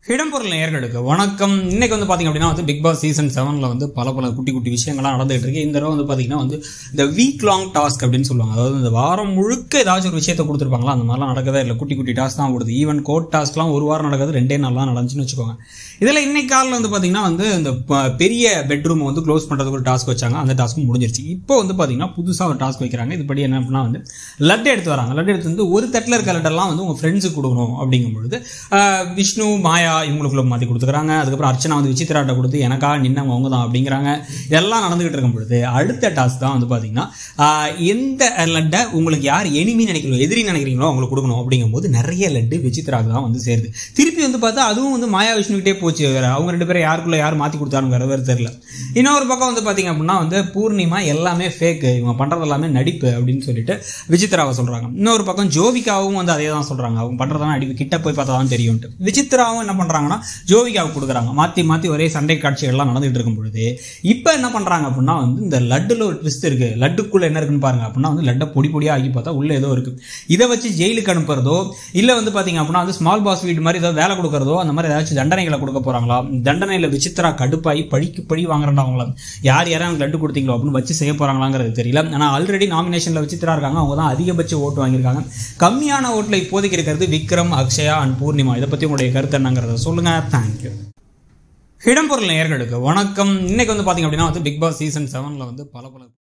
இடம்பொருள் நேயர்களுக்கு வணக்கம் இன்னைக்கு வந்து பாத்தீங்க அப்படின்னா வந்து பிக் பாஸ் சீசன் செவன்ல வந்து பல பல குட்டி குட்டி விஷயங்கள்லாம் நடந்துகிட்டு இருக்கு இந்த தடவை வந்து பாத்தீங்கன்னா வந்து இந்த வீக் லாங் டாஸ்க் அப்படின்னு சொல்லுவாங்க அதாவது இந்த வாரம் முழுக்க ஏதாச்சும் ஒரு விஷயத்தை கொடுத்துருப்பாங்களா அந்த மாதிரிலாம் நடக்கவே இல்லை குட்டி குட்டி டாஸ்க் தான் கொடுது ஈவன் கோட் டாஸ்க்லாம் ஒரு வாரம் நடக்குது ரெண்டே நாள் தான் நடந்துச்சுன்னு வச்சுக்கோங்க இதில் இன்னைக்கு காலையில் வந்து பாத்தீங்கன்னா வந்து இந்த ப- பெரிய பெட்ரூமை வந்து க்ளோஸ் பண்ணுறதுக்கு ஒரு டாஸ்க் வச்சாங்க அந்த டாஸ்க்கும் முடிஞ்சிருச்சு இப்போ வந்து பாத்தீங்கன்னா புதுசாக ஒரு டாஸ்க் வைக்கிறாங்க இதுபடி என்ன அப்படின்னா வந்து லட்டு எடுத்து வராங்க லட்டு எடுத்து வந்து ஒரு தட்டில் இருக்க லட்டெல்லாம் வந்து உங்கள் ஃப்ரெண்ட்ஸுக்கு கொடுக்கணும் அப்படிங்கும் பொழுது ஆஹ், விஷ்ணு மாயா இவங்களுக்குள்ள மாற்றி கொடுத்துக்கிறாங்க அதுக்கப்புறம் அர்ச்சனா வந்து விசித்திராட்ட கொடுத்து எனக்கா நின்னவங்க அவங்க தான் அப்படிங்கிறாங்க இதெல்லாம் நடந்துகிட்டு இருக்கும் பொழுது அடுத்த டாஸ்க் தான் வந்து பார்த்தீங்கன்னா ஆஹ், எந்த லட்டை உங்களுக்கு யார் எனிமி நினைக்கிறீங்களோ எதிரி நினைக்கிறீங்களோ அவங்களுக்கு கொடுக்கணும் அப்படிங்கும்போது நிறைய லட்டு விசித்திராக்கு தான் வந்து சேருது திருப்பி வந்து பார்த்தா அதுவும் வந்து மாயா விஷ்ணுக்கிட்டே போச்சு வேற அவங்க ரெண்டு பேரும் யாருக்குள்ள யார் மாற்றி கொடுத்தாருங்க வேற வேறு தெரியல இன்னொரு பக்கம் வந்து பார்த்தீங்க அப்படின்னா வந்து பூர்ணிமா எல்லாமே ஃபேக்கு இவங்க பண்ணுறது எல்லாமே நடிப்பு அப்படின்னு சொல்லிட்டு விசித்ராவை சொல்கிறாங்க இன்னொரு பக்கம் ஜோவிகாவும் வந்து அதே தான் சொல்கிறாங்க அவங்க பண்ணுறதெல்லாம் நடிப்பு கிட்ட போய் பார்த்தா தான் தெரியும்ட்டு விசித்ராவும் என்ன பண்ணுறாங்கன்னா ஜோவிகாவுக்கு கொடுக்குறாங்க மாற்றி மாற்றி ஒரே சண்டை காட்சிகள்லாம் நடந்துகிட்டு இருக்கும் பொழுது இப்போ என்ன பண்ணுறாங்க அப்படின்னா வந்து இந்த லட்டுல ஒரு ட்விஸ்ட் இருக்குது லட்டுக்குள்ளே என்ன இருக்குன்னு பாருங்க அப்படின்னா வந்து லட்டை பொடி பொடியாக ஆக்கி பார்த்தா உள்ளே ஏதோ இருக்குது இதை வச்சு ஜெயிலுக்கு அனுப்புறதோ இல்லை வந்து பார்த்தீங்க அப்படின்னா வந்து ஸ்மால் பாஸ் வீடு மாதிரி ஏதாவது வேலை கொடுக்குறதோ அந்த மாதிரி ஏதாச்சும் தண்டனைகளை கொடுக்க போகிறாங்களா தண்டனையில் விசித்ரா கடுப்பாகி பழிக்கு பழி வாங்குறா அவங்கள யார் யாரும் எனக்கு லட்டு கொடுத்தீங்களோ அப்படின்னு வச்சு செய்ய போகிறாங்களாங்கிறது தெரியல ஆனால் ஆல்ரெடி நாமினேஷனில் விசித்ரா இருக்காங்க அவங்க தான் அதிகபட்ச ஓட்டு வாங்கியிருக்காங்க கம்மியான ஓட்டில் இப்போதைக்கு இருக்கிறது விக்ரம் அக்ஷயா அண்ட் பூர்ணிமா இதை பற்றி உங்களுடைய கருத்து என்னங்கிறத சொல்லுங்கள் தேங்க்யூ இடம்பொருள் நேயர்களுக்கு வணக்கம் இன்னைக்கு வந்து பார்த்தீங்க அப்படின்னா வந்து பிக் பாஸ் சீசன் செவனில் வந்து பல பல